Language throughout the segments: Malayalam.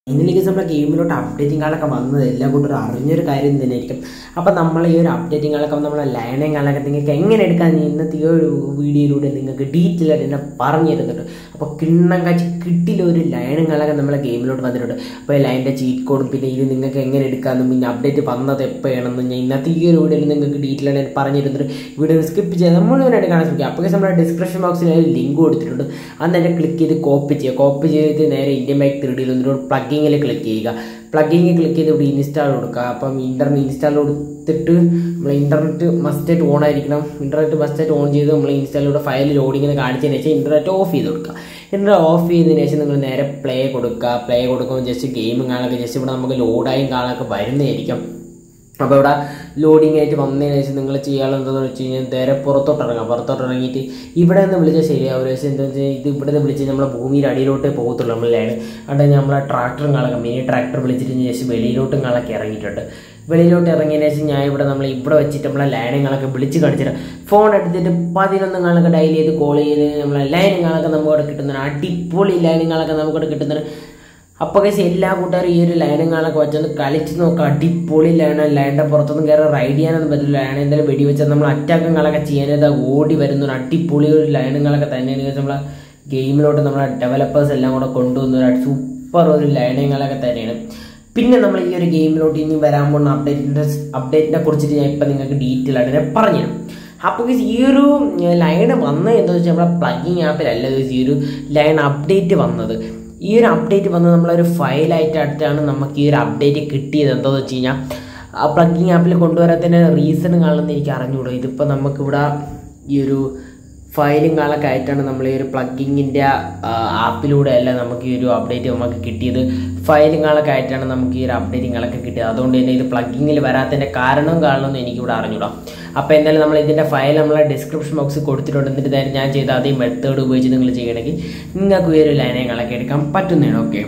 ഇന്നലേക്ക് നമ്മുടെ ഗെയിമിലോട്ട് അപ്ഡേറ്റിംഗ് കാലൊക്കെ വന്നത് എല്ലാ കൂട്ടരും അറിഞ്ഞൊരു കാര്യം തന്നെയായിരിക്കും അപ്പം നമ്മൾ ഈ ഒരു അപ്ഡേറ്റിംഗ് കാലൊക്കെ നമ്മളെ ലൈനിങ് കാലൊക്കെ നിങ്ങൾക്ക് എങ്ങനെ എടുക്കാൻ ഇന്നത്തെ ഈ ഒരു വീഡിയോയിലൂടെ നിങ്ങൾക്ക് ഡീറ്റെയിൽ ആയിട്ട് എന്നെ പറഞ്ഞു തരുന്നുണ്ട് അപ്പോൾ കിണ്ണം കാച്ചി കിട്ടില്ല ഒരു ലൈനും കാലൊക്കെ നമ്മളെ ഗെയിമിലോട്ട് വന്നിട്ടുണ്ട് അപ്പോൾ ഈ ലൈനിൻ്റെ ചീറ്റ് കോഡും പിന്നെ ഇത് നിങ്ങൾക്ക് എങ്ങനെ എടുക്കാമെന്നും പിന്നെ അപ്ഡേറ്റ് വന്നത് എപ്പോഴാണെന്നും ഞാൻ ഇന്നത്തെ ഈ ഒരു വീഡിയോയിൽ നിങ്ങൾക്ക് ഡീറ്റെയിൽ ആയിട്ട് പറഞ്ഞു തരുന്നുണ്ട് വീഡിയോ സ്കിപ്പ് ചെയ്ത് മുഴുവനായിട്ട് കാണാൻ ശ്രമിക്കുക അപ്പോൾ നമ്മുടെ ഡിസ്ക്രിപ്ഷൻ ബോക്സിൽ ലിങ്ക് കൊടുത്തിട്ടുണ്ട് അന്ന് തന്നെ ക്ലിക്ക് ചെയ്ത് കോപ്പി ചെയ്യുക കോപ്പി ചെയ്തിട്ട് നേരെ ഇന്ത്യൻ ബാക്ക് ത്രീ ഡിയിൽ വന്നിട്ട് പ്ലഗിങ്ങിൽ ക്ലിക്ക് ചെയ്യുക പ്ലഗിങ് ക്ലിക്ക് ചെയ്ത് ഇവിടെ ഇൻസ്റ്റാൾ കൊടുക്കുക അപ്പം ഇൻ്റർനെറ്റ് ഇൻസ്റ്റാൾ കൊടുത്തിട്ട് നമ്മൾ ഇൻ്റർനെറ്റ് മസ്റ്റായിട്ട് ഓൺ ആയിരിക്കണം ഇൻ്റർനെറ്റ് മസ്റ്റായിട്ട് ഓൺ ചെയ്ത് നമ്മൾ ഇൻസ്റ്റാളിലൂടെ ഫയൽ ലോഡിങ്ങിന് കാണിച്ചതിന് ശേഷം ഇൻ്റർനെറ്റ് ഓഫ് ചെയ്ത് കൊടുക്കുക ഇൻ്റർനെറ്റ് ഓഫ് ചെയ്തതിന് ശേഷം നിങ്ങൾ നേരെ പ്ലേ കൊടുക്കുക പ്ലേ കൊടുക്കുമ്പോൾ ജസ്റ്റ് ഗെയിമും കാണാനൊക്കെ ജസ്റ്റ് ഇവിടെ നമുക്ക് ലോഡായും കാണാനൊക്കെ വരുന്നതായിരിക്കും അപ്പോൾ ഇവിടെ ലോഡിംഗ് ആയിട്ട് വന്നതിന് ശേഷം നിങ്ങൾ ചെയ്യാനുള്ള എന്താണെന്ന് വെച്ച് കഴിഞ്ഞാൽ നേരെ പുറത്തോട്ട് ഇറങ്ങാം പുറത്തോട്ട് ഇറങ്ങിയിട്ട് ഇവിടെ നിന്ന് വിളിച്ചാൽ ശരിയാവും പക്ഷേ എന്താ വെച്ചാൽ ഇത് ഇവിടെ നിന്ന് വിളിച്ച് നമ്മളെ ഭൂമിയുടെ അടിയിലോട്ടേ പോകത്തുള്ളൂ നമ്മളാണ് അവിടെ നമ്മളെ ട്രാക്ടറും കളക്കാം മിനി ട്രാക്ടർ വിളിച്ചിട്ട് ശേഷം വെളിയിലോട്ടും കളൊക്കെ ഇറങ്ങിയിട്ടുണ്ട് വെളിയിലോട്ട് ഇറങ്ങിയതിന് ശേഷം ഞാൻ ഇവിടെ നമ്മൾ ഇവിടെ വെച്ചിട്ട് നമ്മളെ ലൈനുകളൊക്കെ വിളിച്ച് കാണിച്ചിട്ട് ഫോൺ എടുത്തിട്ട് പതിനൊന്ന് കാലൊക്കെ ഡയൽ ചെയ്ത് കോൾ ചെയ്ത് നമ്മളെ ലൈനുകളൊക്കെ നമുക്കവിടെ കിട്ടുന്നതാണ് അടിപൊളി ലൈനുകളൊക്കെ നമുക്കവിടെ കിട്ടുന്നതാണ് അപ്പോൾ കേസ് എല്ലാ കൂട്ടുകാരും ഈ ഒരു ലൈനുകളൊക്കെ വെച്ചൊന്ന് കളിച്ച് നോക്കുക അടിപൊളി ലൈന ലൈനിൻ്റെ പുറത്തൊന്നും കയറി റൈഡ് ചെയ്യാനൊന്നും പറ്റില്ല ലൈൻ എന്തായാലും വെടി വെച്ചാൽ നമ്മൾ അറ്റാക്കങ്ങളൊക്കെ ചെയ്യാനത് ഓടി വരുന്ന ഒരു അടിപൊളി ഒരു ലൈനുകളൊക്കെ തന്നെയാണ് നമ്മളെ ഗെയിമിലോട്ട് നമ്മളെ ഡെവലപ്പേഴ്സ് എല്ലാം കൂടെ കൊണ്ടുവന്ന ഒരു സൂപ്പർ ഒരു ലൈനുകളൊക്കെ തന്നെയാണ് പിന്നെ നമ്മൾ ഈ ഒരു ഗെയിമിലോട്ട് ഇനി വരാൻ പോകുന്ന അപ്ഡേറ്റിൻ്റെ അപ്ഡേറ്റിനെ കുറിച്ചിട്ട് ഞാൻ ഇപ്പം നിങ്ങൾക്ക് ഡീറ്റെയിൽ ആയിട്ട് ഞാൻ പറഞ്ഞുതരാം അപ്പോൾ guys, ഈ ഒരു ലൈൻ വന്നത് എന്താണെന്ന് വെച്ചാൽ നമ്മളെ പ്ലഗിങ് ആപ്പിലല്ല guys ഈ ഒരു ലൈൻ അപ്ഡേറ്റ് വന്നത് ഈ ഒരു അപ്ഡേറ്റ് വന്നത് നമ്മളൊരു ഫയലായിട്ട് അടുത്താണ് നമുക്ക് ഈ ഒരു അപ്ഡേറ്റ് കിട്ടിയത് എന്താണെന്ന് വെച്ച് കഴിഞ്ഞാൽ ആ പ്ലഗിങ് ആപ്പിൽ കൊണ്ടുവരാത്തതിന് റീസൺ കാണുമെന്ന് എനിക്ക് അറിഞ്ഞുകൂടും ഇതിപ്പോൾ നമുക്കിവിടെ ഈ ഒരു ഫയലും കാലൊക്കെ ആയിട്ടാണ് നമ്മൾ ഈ ഒരു പ്ലഗിങ്ങിൻ്റെ ആപ്പിലൂടെ അല്ല നമുക്ക് ഈ ഒരു അപ്ഡേറ്റ് നമുക്ക് കിട്ടിയത് ഫയലും കാലൊക്കെ ആയിട്ടാണ് നമുക്ക് ഈ ഒരു അപ്ഡേറ്റിങ്ങളൊക്കെ കിട്ടിയത് അതുകൊണ്ട് തന്നെ ഇത് പ്ലഗിങ്ങിൽ വരാത്തതിൻ്റെ കാരണം കാണണമെന്ന് എനിക്കിവിടെ അറിഞ്ഞൂടാം അപ്പോൾ എന്തായാലും നമ്മൾ ഇതിൻ്റെ ഫയൽ നമ്മളെ ഡിസ്ക്രിപ്ഷൻ ബോക്സിൽ കൊടുത്തിട്ടുണ്ട് എന്നിട്ട് നേരെ ഞാൻ ചെയ്ത അതേ മെത്തേഡ് ഉപയോഗിച്ച് നിങ്ങൾ ചെയ്യണമെങ്കിൽ നിങ്ങൾക്ക് ഈ ഒരു ലൈനങ്ങളൊക്കെ എടുക്കാൻ പറ്റുന്നതാണ് ഓക്കെ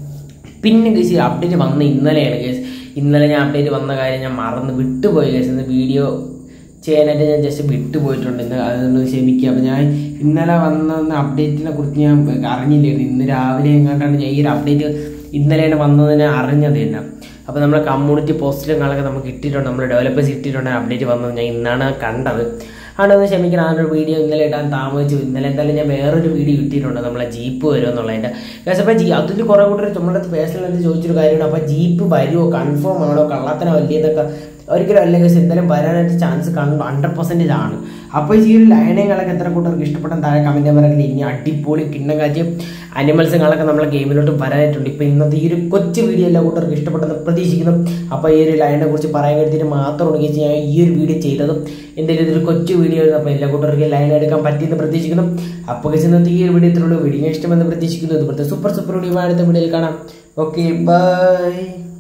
പിന്നെ കേസ് അപ്ഡേറ്റ് വന്ന ഇന്നലെയാണ് കേസ് ഇന്നലെ ഞാൻ അപ്ഡേറ്റ് വന്ന കാര്യം ഞാൻ മറന്ന് വിട്ടുപോയി കേസ് ഇന്ന് വീഡിയോ ചെയ്യാനായിട്ട് ഞാൻ ജസ്റ്റ് വിട്ടുപോയിട്ടുണ്ട് ഇന്ന് അതൊന്ന് ക്ഷമിക്കുക അപ്പോൾ ഞാൻ ഇന്നലെ വന്ന അപ്ഡേറ്റിനെ കുറിച്ച് ഞാൻ അറിഞ്ഞില്ലായിരുന്നു ഇന്ന് രാവിലെ എങ്ങാണ്ടാണ് ഞാൻ ഈ ഒരു അപ്ഡേറ്റ് ഇന്നലെയാണ് വന്നതിനെ അറിഞ്ഞത് തന്നെ അപ്പോൾ നമ്മുടെ കമ്മ്യൂണിറ്റി പോസ്റ്റിലും കാണൊക്കെ നമുക്ക് ഇട്ടിട്ടുണ്ട് നമ്മുടെ ഡെവലപ്പേഴ്സ് ഇട്ടിട്ടുണ്ട് അപ്ഡേറ്റ് വന്നത് ഞാൻ ഇന്നാണ് കണ്ടത് അതുകൊണ്ട് ക്ഷമിക്കണം ആ ഒരു വീഡിയോ ഇന്നലെ ഇടാൻ താമസിച്ചു ഇന്നലെ എന്തായാലും ഞാൻ വേറൊരു വീഡിയോ ഇട്ടിട്ടുണ്ട് നമ്മളെ ജീപ്പ് വരുമോ എന്നുള്ളതിൻ്റെ പക്ഷേ അപ്പോൾ ജീ അതിൽ കുറേ കൂട്ടർ നമ്മുടെ പേഴ്സണലായിട്ട് ചോദിച്ചൊരു കാര്യമാണ് അപ്പോൾ ജീപ്പ് വരുമോ കൺഫേം ആണോ കള്ളത്തനോ വലിയതൊക്കെ ഒരിക്കലും അല്ലെങ്കിൽ എന്തായാലും വരാനായിട്ട് ചാൻസ് ഹൺഡ്രഡ് പെർസെൻറ്റേജ് ആണ് അപ്പോൾ ഈ ഒരു ലൈനങ്ങളൊക്കെ എത്ര കൂട്ടർക്ക് ഇഷ്ടപ്പെട്ട താഴെ കമൻറ്റ് പറയാൻ ഇനി അടിപൊളി കിണ്ണം കാഴ്ച അനിമൽസുകളൊക്കെ നമ്മളെ ഗെയിമിലോട്ട് വരാനായിട്ടുണ്ട് ഇപ്പോൾ ഇന്നത്തെ ഈ ഒരു കൊച്ചു വീഡിയോ എല്ലാ കൂട്ടർക്ക് ഇഷ്ടപ്പെട്ടെന്ന് പ്രതീക്ഷിക്കുന്നു അപ്പോൾ ഈ ഒരു ലൈനെ കുറിച്ച് പറയാൻ കരുതിയിട്ട് മാത്രമാണ് കേസ് ഞാൻ ഈ ഒരു വീഡിയോ ചെയ്തതും എന്തെങ്കിലും ഇതൊരു കൊച്ചു വീഡിയോ ആയിരുന്നു അപ്പോൾ എല്ലാ കൂട്ടർക്കും ലൈൻ എടുക്കാൻ പറ്റിയെന്ന് പ്രതീക്ഷിക്കുന്നു അപ്പോൾ കേസ് ഇന്നത്തെ ഈ ഒരു വീഡിയോ ഇത്രയുള്ള വീഡിയോ ഇഷ്ടമെന്ന് പ്രതീക്ഷിക്കുന്നു ഇതുപോലത്തെ സൂപ്പർ സൂപ്പർ വീഡിയോ അടുത്ത വീഡിയോയിൽ കാണാം ഓക്കെ ബൈ